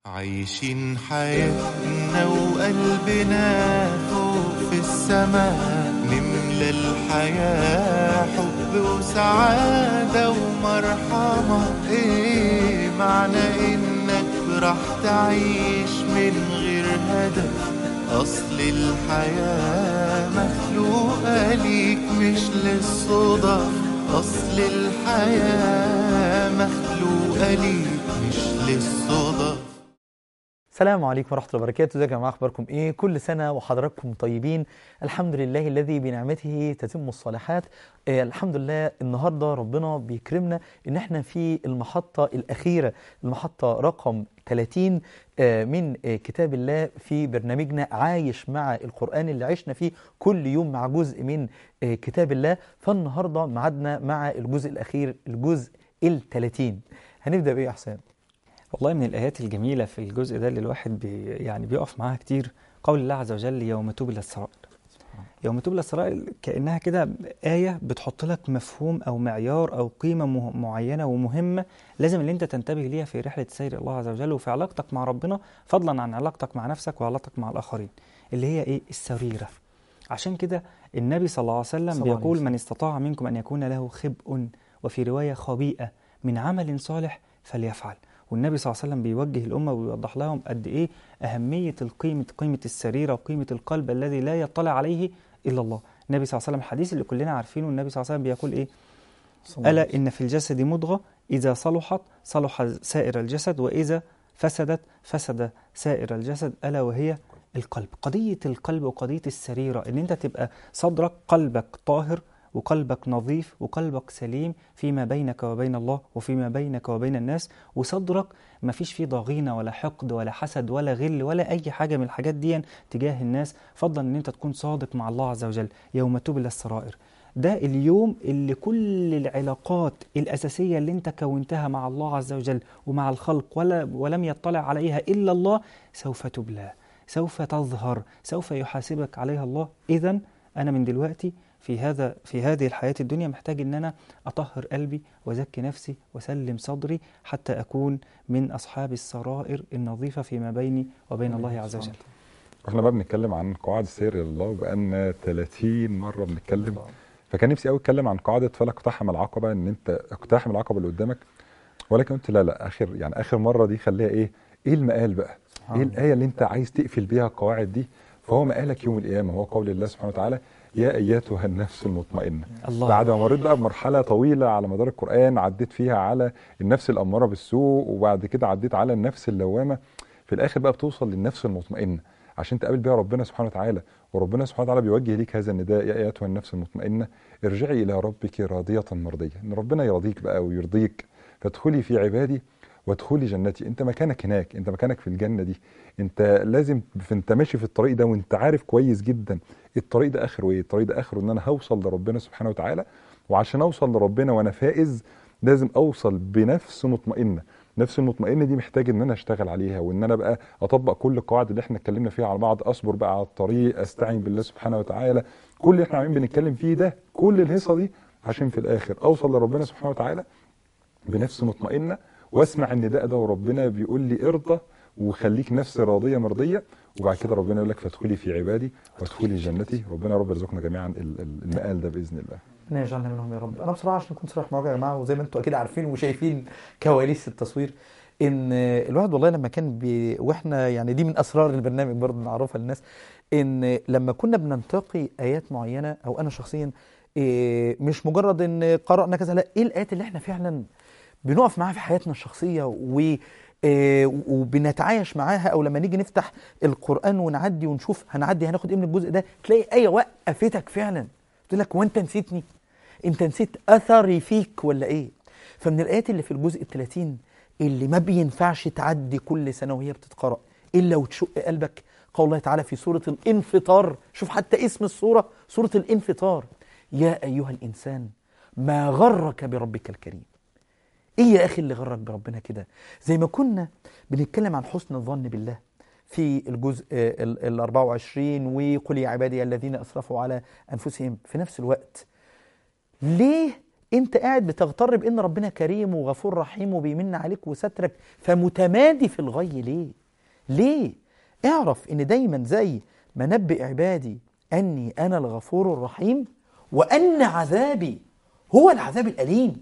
عايشين حياتنا وقلبنا فوق في السماء نملى الحياة حب وسعادة ومرحمة ايه معنى انك راح تعيش من غير هدف اصل الحياة مخلوقة ليك مش للصدف اصل الحياة مخلوقة ليك مش للصدف السلام عليكم ورحمة الله وبركاته ازيكم يا جماعة اخباركم ايه كل سنة وحضراتكم طيبين الحمد لله الذي بنعمته تتم الصالحات آه الحمد لله النهاردة ربنا بيكرمنا ان احنا في المحطة الاخيرة المحطة رقم 30 آه من آه كتاب الله في برنامجنا عايش مع القرآن اللي عشنا فيه كل يوم مع جزء من آه كتاب الله فالنهاردة معدنا مع الجزء الاخير الجزء ال 30 هنبدأ بايه يا حسام والله من الآيات الجميلة في الجزء ده اللي الواحد بي يعني بيقف معاها كتير قول الله عز وجل يوم تبلى السرائر يوم تبلى السرائر كأنها كده آية بتحط لك مفهوم أو معيار أو قيمة مه- معينة ومهمة لازم اللي أنت تنتبه ليها في رحلة سير الله عز وجل وفي علاقتك مع ربنا فضلا عن علاقتك مع نفسك وعلاقتك مع الآخرين اللي هي إيه السريرة عشان كده النبي صلى الله عليه وسلم صلى الله عليه بيقول وسلم. من استطاع منكم أن يكون له خبء وفي رواية خبيئة من عمل صالح فليفعل والنبي صلى الله عليه وسلم بيوجه الأمة ويوضح لهم قد إيه أهمية القيمة قيمة السريرة وقيمة القلب الذي لا يطلع عليه إلا الله النبي صلى الله عليه وسلم الحديث اللي كلنا عارفينه النبي صلى الله عليه وسلم بيقول إيه ألا إن في الجسد مضغة إذا صلحت صلح سائر الجسد وإذا فسدت فسد سائر الجسد ألا وهي القلب قضية القلب وقضية السريرة إن أنت تبقى صدرك قلبك طاهر وقلبك نظيف وقلبك سليم فيما بينك وبين الله وفيما بينك وبين الناس وصدرك ما فيش فيه ضغينة ولا حقد ولا حسد ولا غل ولا أي حاجة من الحاجات دي تجاه الناس فضلا أن أنت تكون صادق مع الله عز وجل يوم تبلى السرائر ده اليوم اللي كل العلاقات الأساسية اللي أنت كونتها مع الله عز وجل ومع الخلق ولا ولم يطلع عليها إلا الله سوف تبلى سوف تظهر سوف يحاسبك عليها الله إذا أنا من دلوقتي في هذا في هذه الحياة الدنيا محتاج إن أنا أطهر قلبي وأزكي نفسي وأسلم صدري حتى أكون من أصحاب السرائر النظيفة فيما بيني وبين الله عز وجل احنا بقى بنتكلم عن قواعد السير الى الله وبقالنا 30 مره بنتكلم فكان نفسي قوي اتكلم عن قاعده فلا اقتحم العقبه ان انت اقتحم العقبه اللي قدامك ولكن قلت لا لا اخر يعني اخر مره دي خليها ايه ايه المقال بقى ايه الايه اللي انت عايز تقفل بيها القواعد دي فهو مقالك يوم القيامه هو قول الله سبحانه وتعالى يا ايتها النفس المطمئنه الله بعد ما مريت بقى بمرحله طويله على مدار القران عديت فيها على النفس الاماره بالسوء وبعد كده عديت على النفس اللوامه في الاخر بقى بتوصل للنفس المطمئنه عشان تقابل بيها ربنا سبحانه وتعالى وربنا سبحانه وتعالى بيوجه ليك هذا النداء يا ايتها النفس المطمئنه ارجعي الى ربك راضيه مرضيه ان ربنا يرضيك بقى ويرضيك فادخلي في عبادي وادخلي جنتي انت مكانك هناك انت مكانك في الجنه دي انت لازم انت ماشي في الطريق ده وانت عارف كويس جدا الطريق ده اخره ايه الطريق ده اخره ان انا هوصل لربنا سبحانه وتعالى وعشان اوصل لربنا وانا فائز لازم اوصل بنفس مطمئنه نفس المطمئنه دي محتاج ان انا اشتغل عليها وان انا بقى اطبق كل القواعد اللي احنا اتكلمنا فيها على بعض اصبر بقى على الطريق استعين بالله سبحانه وتعالى كل اللي احنا عاملين بنتكلم فيه ده كل الهيصه دي عشان في الاخر اوصل لربنا سبحانه وتعالى بنفس مطمئنه واسمع النداء ده وربنا بيقول لي ارضى وخليك نفس راضيه مرضيه وبعد كده ربنا يقول لك فادخلي في عبادي وادخلي جنتي ربنا يا رب يرزقنا جميعا ال- ال- المقال ده باذن الله ربنا يجعلنا منهم يا رب انا بصراحه عشان اكون صريح معاكم يا جماعه وزي ما انتم اكيد عارفين وشايفين كواليس التصوير ان الواحد والله لما كان بي واحنا يعني دي من اسرار البرنامج برضه نعرفها للناس ان لما كنا بننتقي ايات معينه او انا شخصيا إيه، مش مجرد ان قرانا كذا لا ايه الايات اللي احنا فعلا بنقف معاها في حياتنا الشخصيه و إيه، وبنتعايش معاها او لما نيجي نفتح القران ونعدي ونشوف هنعدي هناخد ايه من الجزء ده تلاقي ايه وقفتك فعلا تقول لك وانت نسيتني انت نسيت اثري فيك ولا ايه فمن الايات اللي في الجزء الثلاثين اللي ما بينفعش تعدي كل سنه وهي بتتقرا الا وتشق قلبك قول الله تعالى في سوره الانفطار شوف حتى اسم السوره سوره الانفطار يا ايها الانسان ما غرك بربك الكريم ايه يا اخي اللي غرك بربنا كده زي ما كنا بنتكلم عن حسن الظن بالله في الجزء آه، ال ال 24 وقل يا عبادي الذين اسرفوا على انفسهم في نفس الوقت ليه انت قاعد بتغتر بان ربنا كريم وغفور رحيم وبيمن عليك وسترك فمتمادي في الغي ليه ليه اعرف ان دايما زي ما نبئ عبادي اني انا الغفور الرحيم وان عذابي هو العذاب الاليم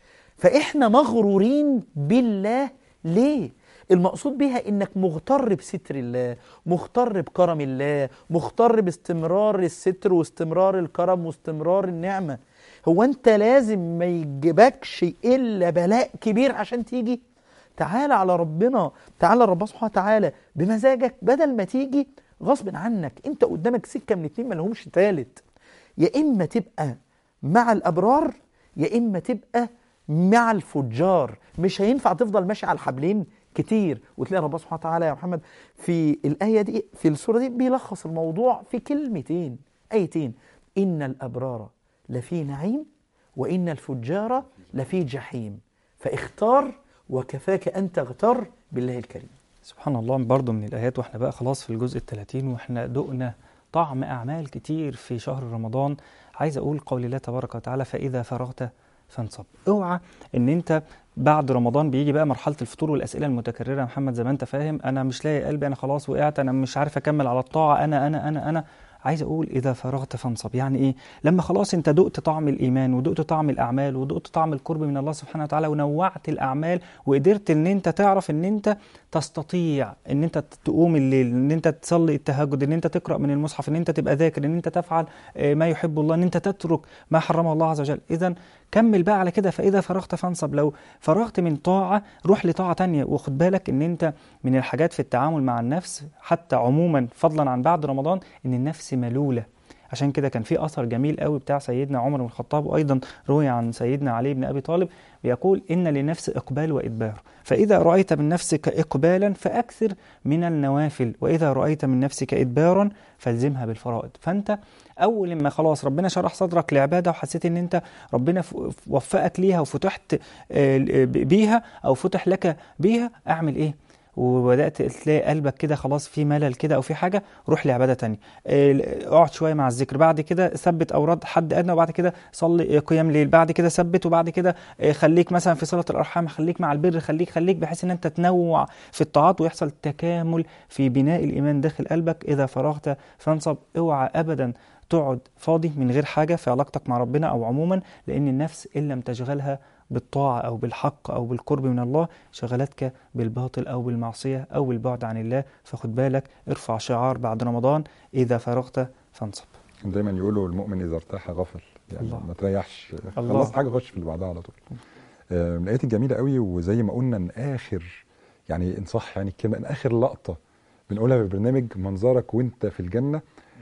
فاحنا مغرورين بالله ليه المقصود بها انك مغتر بستر الله مغتر بكرم الله مغتر باستمرار الستر واستمرار الكرم واستمرار النعمة هو انت لازم ما يجيبكش الا بلاء كبير عشان تيجي تعالى على ربنا تعالى ربنا سبحانه وتعالى بمزاجك بدل ما تيجي غصب عنك انت قدامك سكة من اتنين ما لهمش تالت يا اما تبقى مع الابرار يا اما تبقى مع الفجار مش هينفع تفضل ماشي على الحبلين كتير وتلاقي ربنا سبحانه وتعالى يا محمد في الآية دي في السورة دي بيلخص الموضوع في كلمتين آيتين إن الأبرار لفي نعيم وإن الفجار لفي جحيم فاختار وكفاك أن تغتر بالله الكريم سبحان الله برضه من الآيات واحنا بقى خلاص في الجزء الثلاثين واحنا دقنا طعم أعمال كتير في شهر رمضان عايز أقول قول الله تبارك وتعالى فإذا فرغت فانصب اوعى ان انت بعد رمضان بيجي بقى مرحله الفطور والاسئله المتكرره يا محمد زي ما انت فاهم انا مش لاقي قلبي انا خلاص وقعت انا مش عارف اكمل على الطاعه انا انا انا انا عايز اقول اذا فرغت فانصب يعني ايه لما خلاص انت دقت طعم الايمان ودقت طعم الاعمال ودقت طعم القرب من الله سبحانه وتعالى ونوعت الاعمال وقدرت ان انت تعرف ان انت تستطيع ان انت تقوم الليل ان انت تصلي التهجد ان انت تقرا من المصحف ان انت تبقى ذاكر ان انت تفعل آه، ما يحب الله ان انت تترك ما حرمه الله عز وجل اذا كمل بقى على كده فاذا فرغت فانصب لو فرغت من طاعه روح لطاعه تانية وخد بالك ان انت من الحاجات في التعامل مع النفس حتى عموما فضلا عن بعد رمضان ان النفس ملوله عشان كده كان في اثر جميل قوي بتاع سيدنا عمر بن الخطاب وايضا روي عن سيدنا علي بن ابي طالب بيقول ان للنفس اقبال وادبار فاذا رايت من نفسك اقبالا فاكثر من النوافل واذا رايت من نفسك ادبارا فالزمها بالفرائض فانت اول ما خلاص ربنا شرح صدرك لعباده وحسيت ان انت ربنا ف- وفقك ليها وفتحت آه، بيها او فتح لك بيها اعمل ايه وبدات تلاقي قلبك كده خلاص في ملل كده او في حاجه روح لعباده تانية آه، اقعد شويه مع الذكر بعد كده ثبت اوراد حد ادنى وبعد كده صلي قيام ليل بعد كده ثبت وبعد كده آه، خليك مثلا في صله الارحام خليك مع البر خليك خليك بحيث ان انت تنوع في الطاعات ويحصل تكامل في بناء الايمان داخل قلبك اذا فرغت فانصب اوعى ابدا تقعد فاضي من غير حاجه في علاقتك مع ربنا او عموما لان النفس ان لم تشغلها بالطاعة أو بالحق أو بالقرب من الله شغلتك بالباطل أو بالمعصية أو بالبعد عن الله فخد بالك ارفع شعار بعد رمضان إذا فرغت فانصب دايما يقولوا المؤمن اذا ارتاح غفل يعني الله. ما تريحش الله. خلصت حاجه خش في اللي بعدها على طول آه، من الايات الجميله قوي وزي ما قلنا ان اخر يعني ان صح يعني الكلمه ان اخر لقطه بنقولها في البرنامج منظرك وانت في الجنه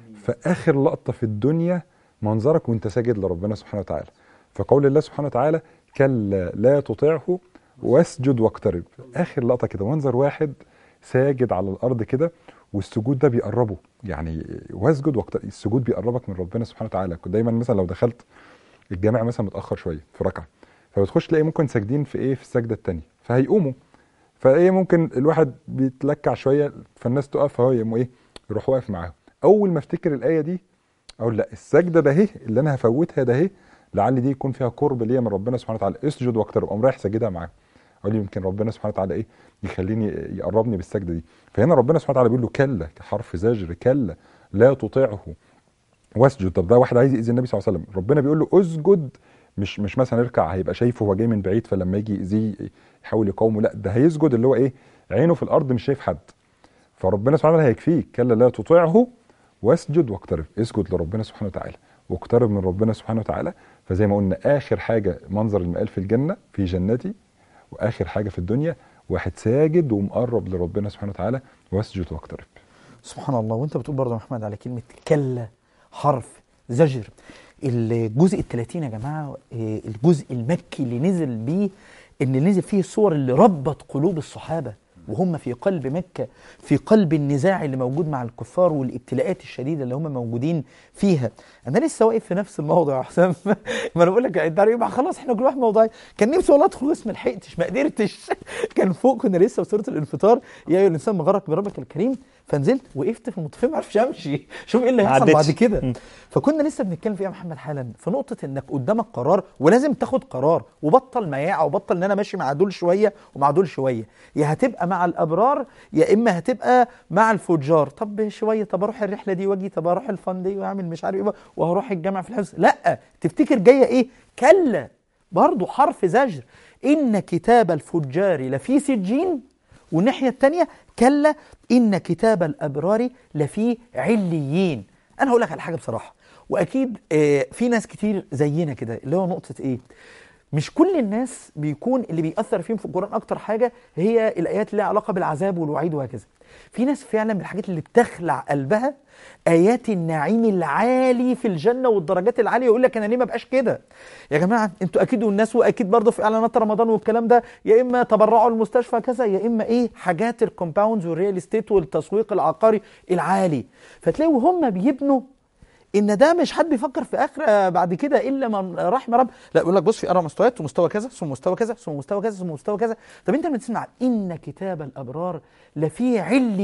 فاخر لقطه في الدنيا منظرك وانت ساجد لربنا سبحانه وتعالى فقول الله سبحانه وتعالى كلا لا تطعه واسجد واقترب اخر لقطه كده منظر واحد ساجد على الارض كده والسجود ده بيقربه يعني واسجد واقترب السجود بيقربك من ربنا سبحانه وتعالى كنت دايما مثلا لو دخلت الجامع مثلا متاخر شويه في ركعه فبتخش تلاقي ممكن ساجدين في ايه في السجده الثانيه فهيقوموا فايه ممكن الواحد بيتلكع شويه فالناس تقف فهو يقوم ايه يروح واقف معاهم اول ما افتكر الايه دي اقول لا السجده ده اهي اللي انا هفوتها ده اهي لعل دي يكون فيها قرب ليا من ربنا سبحانه وتعالى اسجد واقترب اقوم رايح ساجدها معاهم اقول يمكن ربنا سبحانه وتعالى ايه يخليني يقربني بالسجده دي فهنا ربنا سبحانه وتعالى بيقول له كلا كحرف زجر كلا لا تطيعه واسجد طب ده واحد عايز يأذي النبي صلى الله عليه وسلم ربنا بيقول له اسجد مش مش مثلا اركع هيبقى شايفه هو جاي من بعيد فلما يجي يأذيه يحاول يقاومه لا ده هيسجد اللي هو ايه عينه في الارض مش شايف حد فربنا سبحانه وتعالى هيكفيك كلا لا تطيعه واسجد واقترب اسجد لربنا سبحانه وتعالى واقترب من ربنا سبحانه وتعالى فزي ما قلنا اخر حاجه منظر المقال في الجنه في جنتي واخر حاجه في الدنيا واحد ساجد ومقرب لربنا سبحانه وتعالى واسجد واقترب سبحان الله وانت بتقول برضه يا محمد على كلمة كلا حرف زجر الجزء الثلاثين يا جماعة آه، الجزء المكي اللي نزل بيه اللي نزل فيه الصور اللي ربط قلوب الصحابة وهم في قلب مكة في قلب النزاع اللي موجود مع الكفار والابتلاءات الشديدة اللي هم موجودين فيها أنا لسه واقف في نفس الموضع يا حسام ما أنا بقول لك أنت عارف يبقى خلاص إحنا كل واحد موضعي كان نفسي والله أدخل بس ما لحقتش ما قدرتش كان فوق كنا لسه في سورة الانفطار يا أيها الإنسان ما غرك بربك الكريم فنزلت وقفت في المطفيه ما عرفش امشي شوف ايه اللي هيحصل عدتش. بعد كده مم. فكنا لسه بنتكلم فيها يا محمد حالا في نقطه انك قدامك قرار ولازم تاخد قرار وبطل مياعه وبطل ان انا ماشي مع دول شويه ومع دول شويه يا هتبقى مع الابرار يا اما هتبقى مع الفجار طب شويه طب اروح الرحله دي واجي طب اروح الفن دي واعمل مش عارف ايه وهروح الجامعه في الحفظ لا تفتكر جايه ايه كلا برضه حرف زجر ان كتاب الفجار لفي سجين والناحيه الثانيه كلا ان كتاب الابرار لفي عليين انا هقول لك على حاجه بصراحه واكيد آه، في ناس كتير زينا كده اللي هو نقطه ايه مش كل الناس بيكون اللي بيأثر فيهم في القرآن أكتر حاجة هي الآيات اللي لها علاقة بالعذاب والوعيد وهكذا. في ناس فعلا من الحاجات اللي بتخلع قلبها آيات النعيم العالي في الجنة والدرجات العالية يقول لك أنا ليه ما بقاش كده؟ يا جماعة أنتوا أكيد والناس وأكيد برضه في إعلانات رمضان والكلام ده يا إما تبرعوا المستشفى كذا يا إما إيه حاجات الكومباوندز والريال استيت والتسويق العقاري العالي. فتلاقوا هم بيبنوا ان ده مش حد بيفكر في اخره بعد كده الا من رحم رب لا يقول لك بص في اربع مستويات ومستوى كذا ثم مستوى كذا ثم مستوى كذا ثم مستوى كذا طب انت لما تسمع ان كتاب الابرار لفي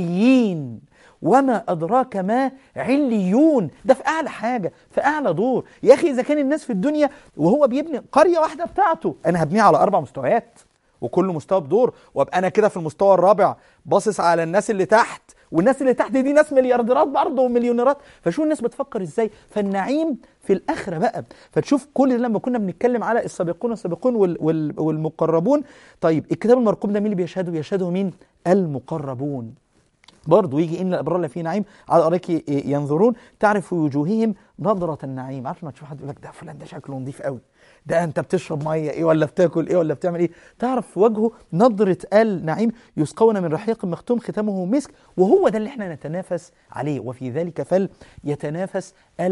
عليين وما ادراك ما عليون ده في اعلى حاجه في اعلى دور يا اخي اذا كان الناس في الدنيا وهو بيبني قريه واحده بتاعته انا هبنيها على اربع مستويات وكل مستوى بدور وابقى انا كده في المستوى الرابع باصص على الناس اللي تحت والناس اللي تحت دي ناس مليارديرات برضه ومليونيرات فشو الناس بتفكر ازاي فالنعيم في الاخره بقى فتشوف كل ده لما كنا بنتكلم على السابقون السابقون وال وال والمقربون طيب الكتاب المرقوم ده مين اللي بيشهده بيشهده مين المقربون برضه يجي ان الابرار لفي نعيم على الارائك ينظرون تعرف في وجوههم نظره النعيم عارف لما تشوف حد يقول لك ده فلان ده شكله نظيف قوي ده انت بتشرب ميه ايه ولا بتاكل ايه ولا بتعمل ايه تعرف في وجهه نظره النعيم يسقون من رحيق مختوم ختامه مسك وهو ده اللي احنا نتنافس عليه وفي ذلك فليتنافس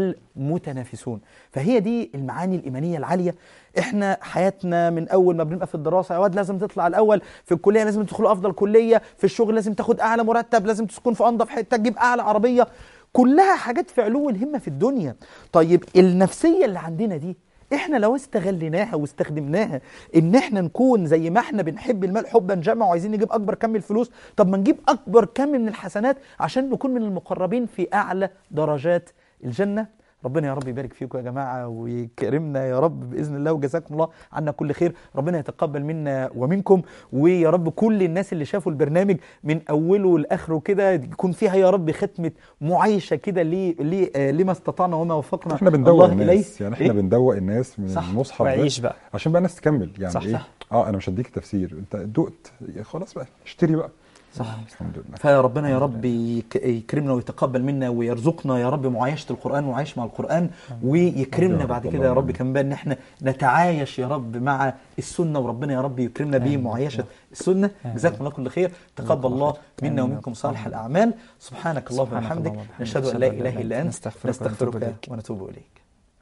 المتنافسون فهي دي المعاني الايمانيه العاليه احنا حياتنا من اول ما بنبقى في الدراسه يا واد لازم تطلع الاول في الكليه لازم تدخل افضل كليه في الشغل لازم تاخد اعلى مرتب لازم تسكن في انضف حته تجيب اعلى عربيه كلها حاجات في علو الهمه في الدنيا طيب النفسيه اللي عندنا دي احنا لو استغليناها واستخدمناها ان احنا نكون زي ما احنا بنحب المال حبا جما وعايزين نجيب اكبر كم من الفلوس طب ما نجيب اكبر كم من الحسنات عشان نكون من المقربين في اعلى درجات الجنه ربنا يا رب يبارك فيكم يا جماعه ويكرمنا يا رب باذن الله وجزاكم الله عنا كل خير ربنا يتقبل منا ومنكم ويا رب كل الناس اللي شافوا البرنامج من اوله لاخره كده يكون فيها يا رب ختمه معايشه كده ليه ليه آه، لما استطعنا وما وفقنا احنا بندوق الله الناس يعني احنا إيه؟ بندوق الناس من صح. المصحف ده وعيش بقى عشان بقى الناس تكمل يعني صح، ايه صح. اه انا مش هديك التفسير انت دقت يا خلاص بقى اشتري بقى صح الحمد لله فربنا يا رب يك- يكرمنا ويتقبل منا ويرزقنا يا رب معايشة القرآن وعيش مع القرآن ويكرمنا يا رب، بعد كده اللهم يا رب آمين. كمان بقى ان احنا نتعايش يا رب مع السنة وربنا يا رب يكرمنا بمعايشة السنة جزاكم الله كل خير تقبل الله منا ومنكم صالح الأعمال سبحانك اللهم سبحانك وبحمدك اللهم وبحمدك. نشهد أن لا إله إلا أنت نستغفرك ونتوب نستغفرك إليك. ونتوب إليك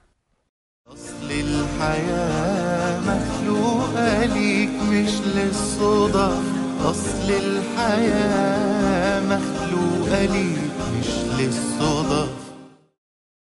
أصل الحياة مخلوقة ليك مش للصدف أصل الحياة مخلوقة ليك مش للصدف